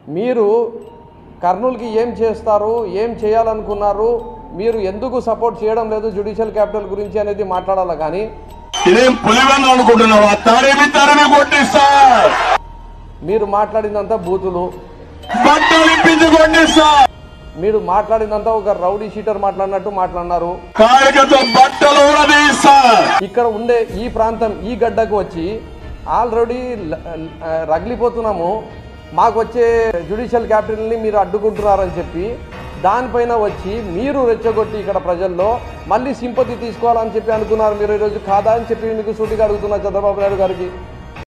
మీరు కర్నూలుకి ఏం చేస్తారు ఏం చేయాలనుకున్నారు మీరు ఎందుకు సపోర్ట్ చేయడం లేదు జ్యుడిషియల్ క్యాపిటల్ గురించి అనేది మాట్లాడాలి కానీ ఇదేం పులివెందు అనుకుంటున్నావా తరిమి తరిమి కొట్టిస్తా మీరు మాట్లాడిందంతా బూతులు బట్టలు ఇప్పించి కొట్టిస్తా మీరు మాట్లాడిందంతా ఒక రౌడీ షీటర్ మాట్లాడినట్టు మాట్లాడినారు కాలికతో బట్టలు కూడా తీస్తా ఇక్కడ ఉండే ఈ ప్రాంతం ఈ గడ్డకు వచ్చి ఆల్రెడీ ల- ఆ, రగిలిపోతున్నాము మాకు వచ్చే జ్యుడిషియల్ క్యాపిటల్ని మీరు అడ్డుకుంటున్నారని చెప్పి దానిపైన వచ్చి మీరు రెచ్చగొట్టి ఇక్కడ ప్రజల్లో మళ్ళీ సింపతి తీసుకోవాలని చెప్పి అనుకున్నారు మీరు ఈరోజు కాదా అని చెప్పి మీకు సూటిగా అడుగుతున్నా చంద్రబాబు నాయుడు గారికి